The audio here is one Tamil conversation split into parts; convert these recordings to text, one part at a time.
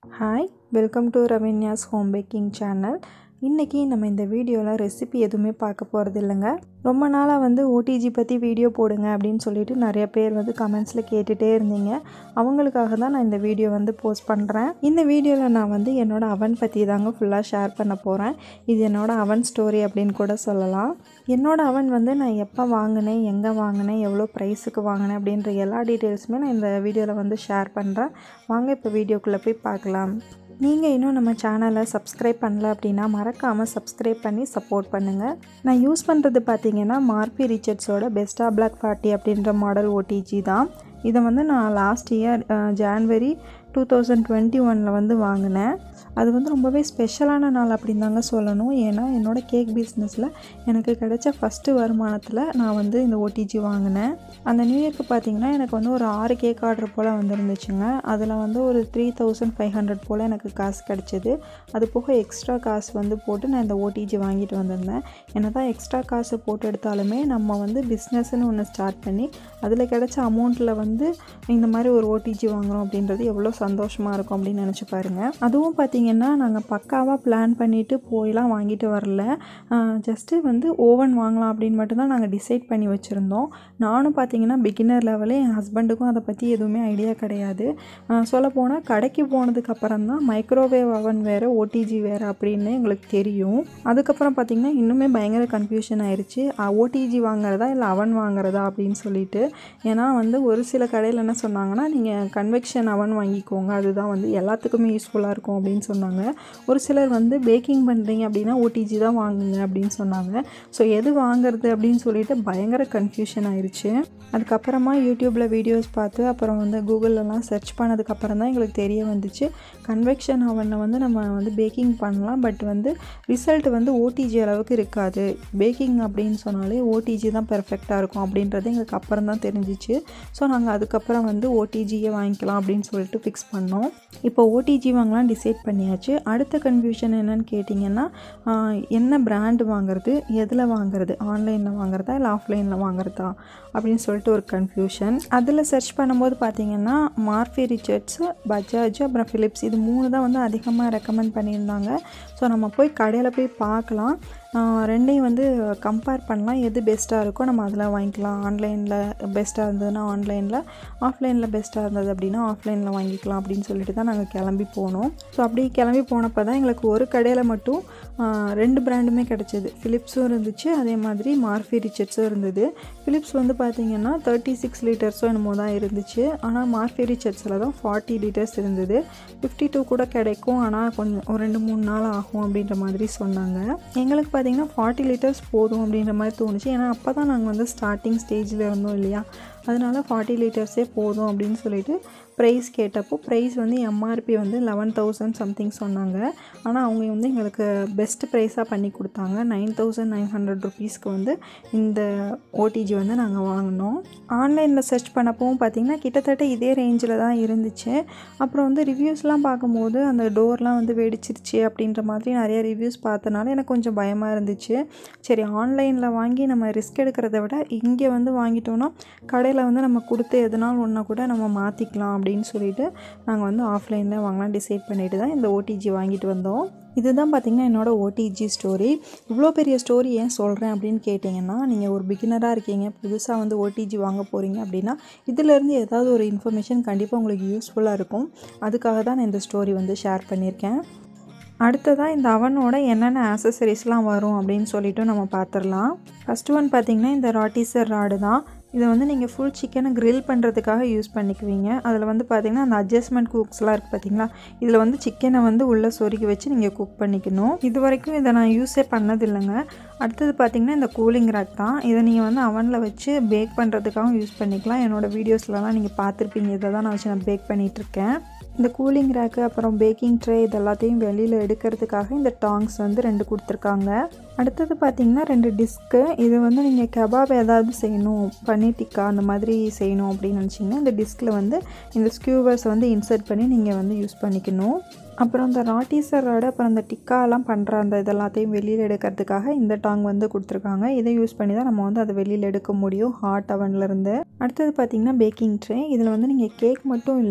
hi welcome to Ravinyas home baking channel இன்றைக்கி நம்ம இந்த வீடியோவில் ரெசிபி எதுவுமே பார்க்க போகிறது இல்லைங்க ரொம்ப நாளாக வந்து ஓடிஜி பற்றி வீடியோ போடுங்க அப்படின்னு சொல்லிட்டு நிறைய பேர் வந்து கமெண்ட்ஸில் கேட்டுகிட்டே இருந்தீங்க அவங்களுக்காக தான் நான் இந்த வீடியோ வந்து போஸ்ட் பண்ணுறேன் இந்த வீடியோவில் நான் வந்து என்னோடய அவன் பற்றி தாங்க ஃபுல்லாக ஷேர் பண்ண போகிறேன் இது என்னோடய அவன் ஸ்டோரி அப்படின்னு கூட சொல்லலாம் என்னோடய அவன் வந்து நான் எப்போ வாங்கினேன் எங்கே வாங்கினேன் எவ்வளோ ப்ரைஸுக்கு வாங்கினேன் அப்படின்ற எல்லா டீட்டெயில்ஸுமே நான் இந்த வீடியோவில் வந்து ஷேர் பண்ணுறேன் வாங்க இப்போ வீடியோக்குள்ளே போய் பார்க்கலாம் நீங்கள் இன்னும் நம்ம சேனலை சப்ஸ்கிரைப் பண்ணல அப்படின்னா மறக்காமல் சப்ஸ்கிரைப் பண்ணி சப்போர்ட் பண்ணுங்கள் நான் யூஸ் பண்ணுறது பார்த்தீங்கன்னா மார்பி ரிச்சர்ட்ஸோட பெஸ்டா பிளாக் ஃபார்ட்டி அப்படின்ற மாடல் ஓடிஜி தான் இதை வந்து நான் last year January two thousand twenty ஒனில் வந்து வாங்கினேன் அது வந்து ரொம்பவே ஸ்பெஷலான நாள் அப்படின்னு தாங்க சொல்லணும் ஏன்னா என்னோடய கேக் பிஸ்னஸில் எனக்கு கிடைச்ச ஃபஸ்ட்டு வருமானத்தில் நான் வந்து இந்த ஓடிஜி வாங்கினேன் அந்த நியூ இயர்க்கு பார்த்தீங்கன்னா எனக்கு வந்து ஒரு ஆறு கேக் ஆர்டர் போல் வந்துருந்துச்சுங்க அதில் வந்து ஒரு த்ரீ தௌசண்ட் ஃபைவ் ஹண்ட்ரட் போல் எனக்கு காசு கிடச்சிது அது போக எக்ஸ்ட்ரா காசு வந்து போட்டு நான் இந்த ஓடிஜி வாங்கிட்டு வந்திருந்தேன் என்ன தான் எக்ஸ்ட்ரா காசு போட்டு எடுத்தாலுமே நம்ம வந்து பிஸ்னஸ்ன்னு ஒன்று ஸ்டார்ட் பண்ணி அதில் கிடைச்ச அமௌண்ட்டில் வந்து இந்த மாதிரி ஒரு ஓடிஜி வாங்குகிறோம் அப்படின்றது எவ்வளோ சந்தோஷமாக இருக்கும் அப்படின்னு நினச்சி பாருங்கள் அதுவும் பார்த்திங்கன்னா நாங்கள் பக்காவாக பிளான் பண்ணிவிட்டு போயெலாம் வாங்கிட்டு வரல ஜஸ்ட்டு வந்து ஓவன் வாங்கலாம் அப்படின்னு மட்டும்தான் நாங்கள் டிசைட் பண்ணி வச்சுருந்தோம் நானும் பார்த்தீங்கன்னா பிகினர் லெவலே என் ஹஸ்பண்டுக்கும் அதை பற்றி எதுவுமே ஐடியா கிடையாது சொல்லப்போனால் கடைக்கு போனதுக்கப்புறம் தான் மைக்ரோவேவ் அவன் வேறு ஓடிஜி வேறு அப்படின்னு எங்களுக்கு தெரியும் அதுக்கப்புறம் பார்த்திங்கன்னா இன்னுமே பயங்கர கன்ஃபியூஷன் ஆயிடுச்சு ஓடிஜி வாங்குறதா இல்லை அவன் வாங்குறதா அப்படின்னு சொல்லிட்டு ஏன்னா வந்து ஒரு சில கடையில் என்ன சொன்னாங்கன்னா நீங்கள் கன்வெக்ஷன் அவன் வாங்கிக்கோங்க அதுதான் வந்து எல்லாத்துக்குமே யூஸ்ஃபுல்லாக இருக்கும் அப்படின்னு சொன்னாங்க ஒரு சிலர் வந்து பேக்கிங் பண்ணுறீங்க அப்படின்னா ஓடிஜி தான் வாங்குங்க அப்படின்னு சொன்னாங்க ஸோ எது வாங்குறது அப்படின்னு சொல்லிட்டு பயங்கர கன்ஃபியூஷன் ஆயிடுச்சு அதுக்கப்புறமா யூடியூப்பில் வீடியோஸ் பார்த்து அப்புறம் வந்து கூகுளெலாம் சர்ச் பண்ணதுக்கப்புறம் தான் எங்களுக்கு தெரிய வந்துச்சு கன்வெக்ஷன் அவனை வந்து நம்ம வந்து பேக்கிங் பண்ணலாம் பட் வந்து ரிசல்ட் வந்து ஓடிஜி அளவுக்கு இருக்காது பேக்கிங் அப்படின்னு சொன்னாலே ஓடிஜி தான் பெர்ஃபெக்டாக இருக்கும் அப்படின்றது எங்களுக்கு அப்புறம் தான் தெரிஞ்சிச்சு ஸோ நாங்கள் அதுக்கப்புறம் வந்து ஓடிஜியை வாங்கிக்கலாம் அப்படின்னு சொல்லிட்டு ஃபிக்ஸ் பண்ணோம் இப்போ ஓடிஜி வாங்கலாம் டிசைட் பண்ணியாச்சு அடுத்த கன்ஃபியூஷன் என்னன்னு கேட்டிங்கன்னா என்ன பிராண்டு வாங்குறது எதில் வாங்குறது ஆன்லைனில் வாங்குறதா இல்லை ஆஃப்லைனில் வாங்குறதா அப்படின்னு சொல்லிட்டு ஒரு கன்ஃபியூஷன் அதில் சர்ச் பண்ணும்போது பார்த்தீங்கன்னா மார்ஃபி ரிச்சர்ட்ஸு பஜாஜ் அப்புறம் ஃபிலிப்ஸ் இது மூணு தான் வந்து அதிகமாக ரெக்கமெண்ட் பண்ணியிருந்தாங்க ஸோ நம்ம போய் கடையில் போய் பார்க்கலாம் ரெண்டையும் வந்து கம்பேர் பண்ணலாம் எது பெஸ்ட்டாக இருக்கோ நம்ம அதில் வாங்கிக்கலாம் ஆன்லைனில் பெஸ்ட்டாக இருந்ததுன்னா ஆன்லைனில் ஆஃப்லைனில் பெஸ்ட்டாக இருந்தது அப்படின்னா ஆஃப்லைனில் வாங்கிக்கலாம் அப்படின்னு சொல்லிட்டு தான் நாங்கள் கிளம்பி போனோம் ஸோ அப்படி கிளம்பி போனப்போ தான் எங்களுக்கு ஒரு கடையில் மட்டும் ரெண்டு பிராண்டுமே கிடச்சிது ஃபிலிப்ஸும் இருந்துச்சு அதே மாதிரி மார்ஃபி ரிச்சர்ட்ஸும் இருந்தது ஃபிலிப்ஸ் வந்து பார்த்திங்கன்னா தேர்ட்டி சிக்ஸ் லிட்டர்ஸோ என்னமோ தான் இருந்துச்சு ஆனால் மார்ஃபி ரிச்சர்ட்ஸில் தான் ஃபார்ட்டி லிட்டர்ஸ் இருந்தது ஃபிஃப்டி டூ கூட கிடைக்கும் ஆனால் கொஞ்சம் ஒரு ரெண்டு மூணு நாள் ஆகும் அப்படின்ற மாதிரி சொன்னாங்க எங்களுக்கு பார்த்திங்கன்னா ஃபார்ட்டி லிட்டர்ஸ் போதும் அப்படின்ற மாதிரி தோணுச்சு ஏன்னா அப்போ தான் நாங்கள் வந்து ஸ்டார்டிங் ஸ்டேஜில் இருந்தோம் இல்லையா அதனால் ஃபார்ட்டி லிட்டர்ஸே போதும் அப்படின்னு சொல்லிட்டு ப்ரைஸ் கேட்டப்போ ப்ரைஸ் வந்து எம்ஆர்பி வந்து லெவன் தௌசண்ட் சம்திங் சொன்னாங்க ஆனால் அவங்க வந்து எங்களுக்கு பெஸ்ட் ப்ரைஸாக பண்ணி கொடுத்தாங்க நைன் தௌசண்ட் நைன் ஹண்ட்ரட் ருபீஸ்க்கு வந்து இந்த ஓடிஜி வந்து நாங்கள் வாங்கினோம் ஆன்லைனில் சர்ச் பண்ணப்பவும் பார்த்திங்கன்னா கிட்டத்தட்ட இதே ரேஞ்சில் தான் இருந்துச்சு அப்புறம் வந்து ரிவ்யூஸ்லாம் பார்க்கும்போது அந்த டோர்லாம் வந்து வெடிச்சிருச்சு அப்படின்ற மாதிரி நிறைய ரிவ்யூஸ் பார்த்தனால எனக்கு கொஞ்சம் பயமாக இருந்துச்சு சரி ஆன்லைனில் வாங்கி நம்ம ரிஸ்க் எடுக்கிறத விட இங்கே வந்து வாங்கிட்டோன்னா கடையில் வந்து நம்ம கொடுத்து எதனால் ஒன்றா கூட நம்ம மாற்றிக்கலாம் அப்படின்னு சொல்லிட்டு நாங்கள் வந்து ஆஃப்லைனில் வாங்கலாம் டிசைட் பண்ணிட்டு தான் இந்த ஓடிஜி வாங்கிட்டு வந்தோம் இதுதான் பார்த்திங்கன்னா என்னோடய ஓடிஜி ஸ்டோரி இவ்வளோ பெரிய ஸ்டோரி ஏன் சொல்கிறேன் அப்படின்னு கேட்டிங்கன்னா நீங்கள் ஒரு பிகினராக இருக்கீங்க புதுசாக வந்து ஓடிஜி வாங்க போகிறீங்க அப்படின்னா இதிலேருந்து ஏதாவது ஒரு இன்ஃபர்மேஷன் கண்டிப்பாக உங்களுக்கு யூஸ்ஃபுல்லாக இருக்கும் அதுக்காக தான் நான் இந்த ஸ்டோரி வந்து ஷேர் பண்ணியிருக்கேன் அடுத்ததாக இந்த அவனோட என்னென்ன ஆக்சசரிஸ்லாம் வரும் அப்படின்னு சொல்லிட்டு நம்ம பார்த்துடலாம் ஃபஸ்ட்டு ஒன் பார்த்திங்கன்னா இந்த ராட்டிசர் ராடு தான் இதை வந்து நீங்கள் ஃபுல் சிக்கனை க்ரில் பண்ணுறதுக்காக யூஸ் பண்ணிக்குவீங்க அதில் வந்து பார்த்திங்கன்னா அந்த அட்ஜஸ்ட்மெண்ட் குக்ஸ்லாம் இருக்குது பார்த்தீங்களா இதில் வந்து சிக்கனை வந்து உள்ளே சொருகி வச்சு நீங்கள் குக் பண்ணிக்கணும் இது வரைக்கும் இதை நான் யூஸே பண்ணதில்லைங்க அடுத்தது பார்த்திங்கன்னா இந்த கூலிங் ரேக் தான் இதை நீங்கள் வந்து அவனில் வச்சு பேக் பண்ணுறதுக்காகவும் யூஸ் பண்ணிக்கலாம் என்னோடய வீடியோஸ்லலாம் நீங்கள் பார்த்துருப்பீங்க இதை தான் நான் வச்சு நான் பேக் பண்ணிகிட்ருக்கேன் இந்த கூலிங் ரேக்கு அப்புறம் பேக்கிங் ட்ரே இது எல்லாத்தையும் வெளியில் எடுக்கிறதுக்காக இந்த டாங்ஸ் வந்து ரெண்டு கொடுத்துருக்காங்க அடுத்தது பார்த்திங்கன்னா ரெண்டு டிஸ்க்கு இது வந்து நீங்கள் கபாப் ஏதாவது செய்யணும் பன்னீர் டிக்கா அந்த மாதிரி செய்யணும் அப்படின்னு நினச்சிங்கன்னா இந்த டிஸ்கில் வந்து இந்த ஸ்கியூவர்ஸ் வந்து இன்சர்ட் பண்ணி நீங்கள் வந்து யூஸ் பண்ணிக்கணும் அப்புறம் இந்த ராட்டிசர் ராடு அப்புறம் அந்த டிக்காலாம் பண்ணுற அந்த இதெல்லாத்தையும் வெளியில் எடுக்கிறதுக்காக இந்த டாங் வந்து கொடுத்துருக்காங்க இதை யூஸ் பண்ணி தான் நம்ம வந்து அதை வெளியில் எடுக்க முடியும் ஹாட் அவன்லேருந்து அடுத்தது பார்த்திங்கன்னா பேக்கிங் ட்ரே இதில் வந்து நீங்கள் கேக் மட்டும் இல்லை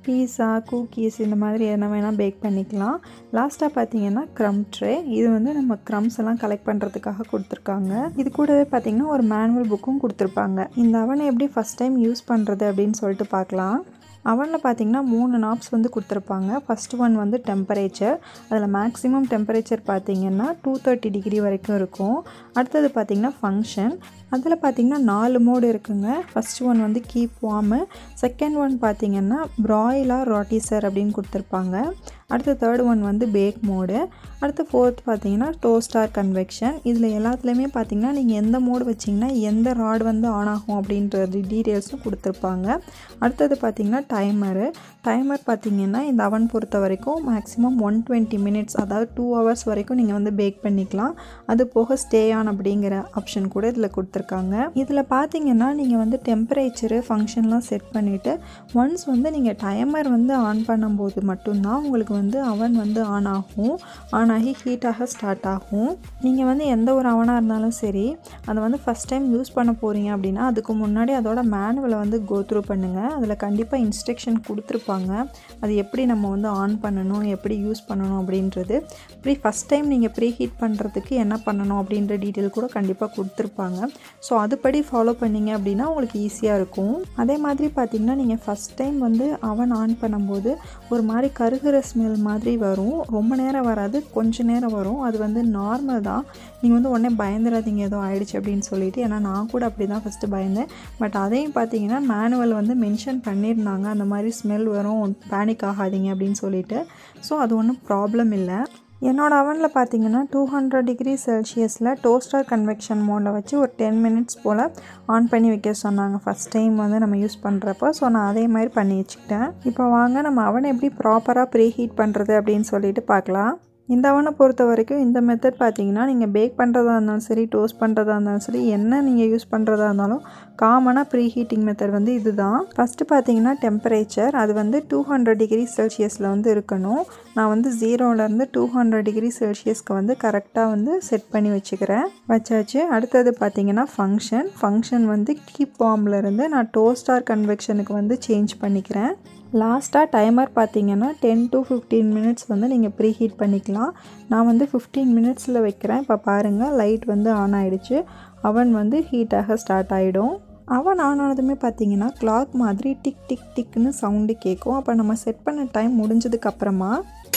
பீஸா குக்கீஸ் இந்த மாதிரி என்ன வேணால் பேக் பண்ணிக்கலாம் லாஸ்ட்டாக பார்த்தீங்கன்னா க்ரம் ட்ரே இது வந்து நம்ம க்ரம்ஸ் எல்லாம் கலெக்ட் பண்ணுறதுக்காக கொடுத்துருக்காங்க இது கூடவே பார்த்தீங்கன்னா ஒரு மேனுவல் புக்கும் கொடுத்துருப்பாங்க இந்த அவனை எப்படி ஃபஸ்ட் டைம் யூஸ் பண்ணுறது அப்படின்னு சொல்லிட்டு பார்க்கலாம் அவனில் பார்த்தீங்கன்னா மூணு நாப்ஸ் வந்து கொடுத்துருப்பாங்க ஃபஸ்ட் ஒன் வந்து டெம்பரேச்சர் அதில் மேக்ஸிமம் டெம்பரேச்சர் பார்த்தீங்கன்னா டூ தேர்ட்டி டிகிரி வரைக்கும் இருக்கும் அடுத்தது பார்த்தீங்கன்னா ஃபங்க்ஷன் அதில் பார்த்தீங்கன்னா நாலு மோடு இருக்குங்க ஃபஸ்ட் ஒன் வந்து கீப் வார்மு செகண்ட் ஒன் பார்த்தீங்கன்னா ப்ராயிலா ராட்டிசர் அப்படின்னு கொடுத்துருப்பாங்க அடுத்து தேர்ட் ஒன் வந்து பேக் மோடு அடுத்து ஃபோர்த் பார்த்தீங்கன்னா டோஸ்டார் கன்வெக்ஷன் இதில் எல்லாத்துலேயுமே பார்த்தீங்கன்னா நீங்கள் எந்த மோடு வச்சிங்கன்னா எந்த ராட் வந்து ஆன் ஆகும் அப்படின்றது டீட்டெயில்ஸும் கொடுத்துருப்பாங்க அடுத்தது பார்த்தீங்கன்னா டைமரு டைமர் பார்த்தீங்கன்னா இந்த அவன் பொறுத்த வரைக்கும் மேக்ஸிமம் ஒன் டுவெண்ட்டி மினிட்ஸ் அதாவது டூ ஹவர்ஸ் வரைக்கும் நீங்கள் வந்து பேக் பண்ணிக்கலாம் அது போக ஸ்டே ஆன் அப்படிங்கிற ஆப்ஷன் கூட இதில் கொடுத்துருக்காங்க இதில் பார்த்தீங்கன்னா நீங்கள் வந்து டெம்பரேச்சரு ஃபங்க்ஷன்லாம் செட் பண்ணிவிட்டு ஒன்ஸ் வந்து நீங்கள் டைமர் வந்து ஆன் பண்ணும்போது மட்டும்தான் உங்களுக்கு வந்து அவன் வந்து ஆன் ஆகும் ஆன் ஆகி ஹீட்டாக ஸ்டார்ட் ஆகும் நீங்கள் வந்து எந்த ஒரு அவனாக இருந்தாலும் சரி அதை வந்து ஃபஸ்ட் டைம் யூஸ் பண்ண போகிறீங்க அப்படின்னா அதுக்கு முன்னாடி அதோட மேனுவலை வந்து கோ த்ரூ பண்ணுங்கள் அதில் கண்டிப்பாக இன்ஸ்ட்ரக்ஷன் கொடுத்துருப்பாங்க அது எப்படி நம்ம வந்து ஆன் பண்ணணும் எப்படி யூஸ் பண்ணணும் அப்படின்றது ப்ரீ ஃபஸ்ட் டைம் நீங்கள் ப்ரீ ஹீட் பண்ணுறதுக்கு என்ன பண்ணணும் அப்படின்ற டீட்டெயில் கூட கண்டிப்பாக கொடுத்துருப்பாங்க ஸோ அதுபடி ஃபாலோ பண்ணிங்க அப்படின்னா உங்களுக்கு ஈஸியாக இருக்கும் அதே மாதிரி பார்த்திங்கன்னா நீங்கள் ஃபஸ்ட் டைம் வந்து அவன் ஆன் பண்ணும்போது ஒரு மாதிரி கருகிற ஸ்மெல் மாதிரி வரும் ரொம்ப நேரம் வராது கொஞ்ச நேரம் வரும் அது வந்து நார்மல் தான் நீங்கள் வந்து உடனே பயந்துடாதீங்க ஏதோ ஆயிடுச்சு அப்படின்னு சொல்லிட்டு ஏன்னா நான் கூட அப்படி தான் ஃபஸ்ட்டு பயந்தேன் பட் அதையும் பார்த்தீங்கன்னா மேனுவல் வந்து மென்ஷன் பண்ணியிருந்தாங்க அந்த மாதிரி ஸ்மெல் வரும் பேனிக் ஆகாதீங்க அப்படின்னு சொல்லிட்டு ஸோ அது ஒன்றும் ப்ராப்ளம் இல்லை என்னோடய அவனில் பார்த்தீங்கன்னா டூ ஹண்ட்ரட் டிகிரி செல்சியஸில் டோஸ்டர் கன்வெக்ஷன் மோடில் வச்சு ஒரு டென் மினிட்ஸ் போல் ஆன் பண்ணி வைக்க சொன்னாங்க ஃபஸ்ட் டைம் வந்து நம்ம யூஸ் பண்ணுறப்போ ஸோ நான் அதே மாதிரி பண்ணி வச்சுக்கிட்டேன் இப்போ வாங்க நம்ம அவனை எப்படி ப்ராப்பராக ப்ரீ ஹீட் பண்ணுறது அப்படின்னு சொல்லிட்டு பார்க்கலாம் இந்த அவனை பொறுத்த வரைக்கும் இந்த மெத்தட் பார்த்தீங்கன்னா நீங்கள் பேக் பண்ணுறதா இருந்தாலும் சரி டோஸ்ட் பண்ணுறதா இருந்தாலும் சரி என்ன நீங்கள் யூஸ் பண்ணுறதா இருந்தாலும் காமனாக ப்ரீ ஹீட்டிங் மெத்தட் வந்து இதுதான் ஃபஸ்ட்டு பார்த்தீங்கன்னா டெம்பரேச்சர் அது வந்து டூ ஹண்ட்ரட் டிகிரி செல்சியஸில் வந்து இருக்கணும் நான் வந்து ஜீரோலேருந்து டூ ஹண்ட்ரட் டிகிரி செல்சியஸ்க்கு வந்து கரெக்டாக வந்து செட் பண்ணி வச்சுக்கிறேன் வச்சாச்சு அடுத்தது பார்த்தீங்கன்னா ஃபங்க்ஷன் ஃபங்க்ஷன் வந்து கீப் வார்ம்லேருந்து நான் டோஸ்டார் கன்வெக்ஷனுக்கு வந்து சேஞ்ச் பண்ணிக்கிறேன் லாஸ்ட்டாக டைமர் பார்த்தீங்கன்னா டென் டு ஃபிஃப்டீன் மினிட்ஸ் வந்து நீங்கள் ப்ரீ ஹீட் பண்ணிக்கலாம் நான் வந்து ஃபிஃப்டீன் மினிட்ஸில் வைக்கிறேன் இப்போ பாருங்கள் லைட் வந்து ஆன் ஆகிடுச்சு அவன் வந்து ஹீட்டாக ஸ்டார்ட் ஆகிடும் அவன் ஆன் ஆனதுமே பார்த்தீங்கன்னா கிளாக் மாதிரி டிக் டிக் டிக்னு சவுண்டு கேட்கும் அப்போ நம்ம செட் பண்ண டைம் முடிஞ்சதுக்கப்புறமா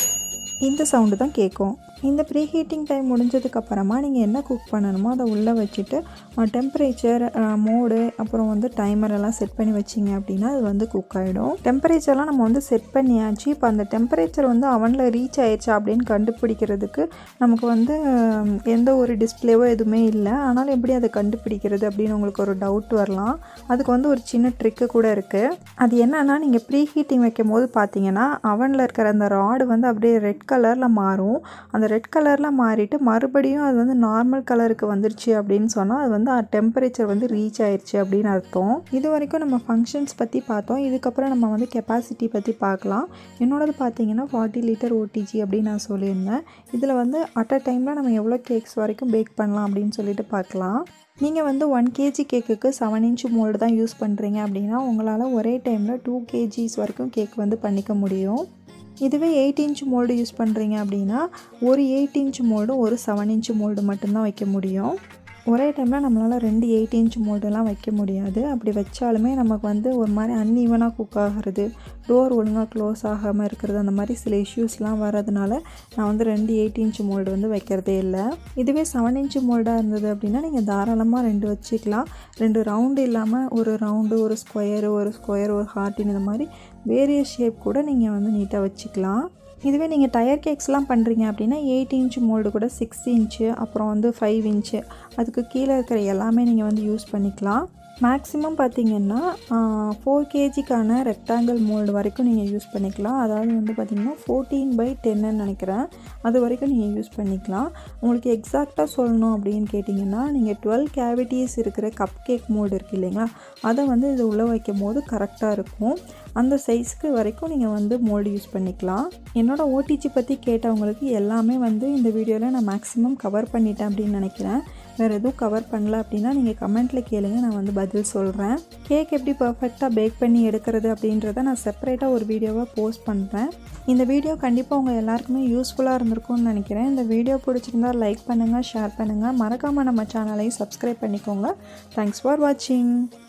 இந்த சவுண்டு தான் கேட்கும் இந்த ப்ரீ ஹீட்டிங் டைம் முடிஞ்சதுக்கப்புறமா நீங்கள் என்ன குக் பண்ணணுமோ அதை உள்ளே வச்சுட்டு டெம்பரேச்சர் மோடு அப்புறம் வந்து டைமர் எல்லாம் செட் பண்ணி வச்சிங்க அப்படின்னா அது வந்து குக் ஆகிடும் டெம்பரேச்சர்லாம் நம்ம வந்து செட் பண்ணியாச்சு இப்போ அந்த டெம்பரேச்சர் வந்து அவனில் ரீச் ஆயிடுச்சா அப்படின்னு கண்டுபிடிக்கிறதுக்கு நமக்கு வந்து எந்த ஒரு டிஸ்பிளேவோ எதுவுமே இல்லை ஆனாலும் எப்படி அதை கண்டுபிடிக்கிறது அப்படின்னு உங்களுக்கு ஒரு டவுட் வரலாம் அதுக்கு வந்து ஒரு சின்ன ட்ரிக்கு கூட இருக்குது அது என்னன்னா நீங்கள் ப்ரீ ஹீட்டிங் வைக்கும் போது பார்த்தீங்கன்னா அவனில் இருக்கிற அந்த ராடு வந்து அப்படியே ரெட் கலரில் மாறும் அந்த ரெட் கலரில் மாறிட்டு மறுபடியும் அது வந்து நார்மல் கலருக்கு வந்துருச்சு அப்படின்னு சொன்னால் அது வந்து டெம்பரேச்சர் வந்து ரீச் ஆயிடுச்சு அப்படின்னு அர்த்தம் இது வரைக்கும் நம்ம ஃபங்க்ஷன்ஸ் பற்றி பார்த்தோம் இதுக்கப்புறம் நம்ம வந்து கெப்பாசிட்டி பற்றி பார்க்கலாம் என்னோடது பார்த்தீங்கன்னா ஃபார்ட்டி லிட்டர் ஓடிஜி அப்படின்னு நான் சொல்லியிருந்தேன் இதில் வந்து அட் அ டைமில் நம்ம எவ்வளோ கேக்ஸ் வரைக்கும் பேக் பண்ணலாம் அப்படின்னு சொல்லிட்டு பார்க்கலாம் நீங்கள் வந்து ஒன் கேஜி கேக்குக்கு செவன் இன்ச் மோல்டு தான் யூஸ் பண்ணுறீங்க அப்படின்னா உங்களால் ஒரே டைமில் டூ கேஜிஸ் வரைக்கும் கேக் வந்து பண்ணிக்க முடியும் இதுவே எயிட் இன்ச் மோல்டு யூஸ் பண்ணுறீங்க அப்படின்னா ஒரு எயிட் இன்ச் மோல்டும் ஒரு செவன் இன்ச் மோல்டு மட்டும்தான் வைக்க முடியும் ஒரே டைமில் நம்மளால் ரெண்டு எயிட் இன்ச் மோல்டெல்லாம் வைக்க முடியாது அப்படி வச்சாலுமே நமக்கு வந்து ஒரு மாதிரி அன்ஈவனாக குக் ஆகிறது டோர் ஒழுங்காக க்ளோஸ் ஆகாமல் இருக்கிறது அந்த மாதிரி சில இஷ்யூஸ்லாம் வரதுனால நான் வந்து ரெண்டு எயிட் இன்ச் மோல்டு வந்து வைக்கிறதே இல்லை இதுவே செவன் இன்ச் மோல்டாக இருந்தது அப்படின்னா நீங்கள் தாராளமாக ரெண்டு வச்சுக்கலாம் ரெண்டு ரவுண்டு இல்லாமல் ஒரு ரவுண்டு ஒரு ஸ்கொயரு ஒரு ஸ்கொயர் ஒரு ஹார்ட்டின் இந்த மாதிரி வேரியஸ் ஷேப் கூட நீங்கள் வந்து நீட்டாக வச்சுக்கலாம் இதுவே நீங்கள் டயர் கேக்ஸ்லாம் பண்ணுறீங்க அப்படின்னா எயிட் இன்ச் மோல்டு கூட சிக்ஸ் இன்ச்சு அப்புறம் வந்து ஃபைவ் இன்ச்சு அதுக்கு கீழே இருக்கிற எல்லாமே நீங்கள் வந்து யூஸ் பண்ணிக்கலாம் மேக்ஸிமம் பார்த்தீங்கன்னா ஃபோர் கேஜிக்கான ரெக்டாங்கிள் மோல்டு வரைக்கும் நீங்கள் யூஸ் பண்ணிக்கலாம் அதாவது வந்து பார்த்திங்கன்னா ஃபோர்டீன் பை டென்னு நினைக்கிறேன் அது வரைக்கும் நீங்கள் யூஸ் பண்ணிக்கலாம் உங்களுக்கு எக்ஸாக்டாக சொல்லணும் அப்படின்னு கேட்டிங்கன்னா நீங்கள் டுவெல் கேவிட்டிஸ் இருக்கிற கப் கேக் மோல்டு இருக்குது இல்லைங்களா அதை வந்து இது உள்ளே வைக்கும் போது கரெக்டாக இருக்கும் அந்த சைஸ்க்கு வரைக்கும் நீங்கள் வந்து மோல்டு யூஸ் பண்ணிக்கலாம் என்னோடய ஓடிஜி பற்றி கேட்டவங்களுக்கு எல்லாமே வந்து இந்த வீடியோவில் நான் மேக்ஸிமம் கவர் பண்ணிட்டேன் அப்படின்னு நினைக்கிறேன் வேறு எதுவும் கவர் பண்ணல அப்படின்னா நீங்கள் கமெண்ட்டில் கேளுங்க நான் வந்து பதில் சொல்கிறேன் கேக் எப்படி பர்ஃபெக்டாக பேக் பண்ணி எடுக்கிறது அப்படின்றத நான் செப்பரேட்டாக ஒரு வீடியோவாக போஸ்ட் பண்ணுறேன் இந்த வீடியோ கண்டிப்பாக உங்கள் எல்லாருக்குமே யூஸ்ஃபுல்லாக இருந்திருக்கும்னு நினைக்கிறேன் இந்த வீடியோ பிடிச்சிருந்தா லைக் பண்ணுங்கள் ஷேர் பண்ணுங்கள் மறக்காமல் நம்ம சேனலையும் சப்ஸ்கிரைப் பண்ணிக்கோங்க தேங்க்ஸ் ஃபார் வாட்சிங்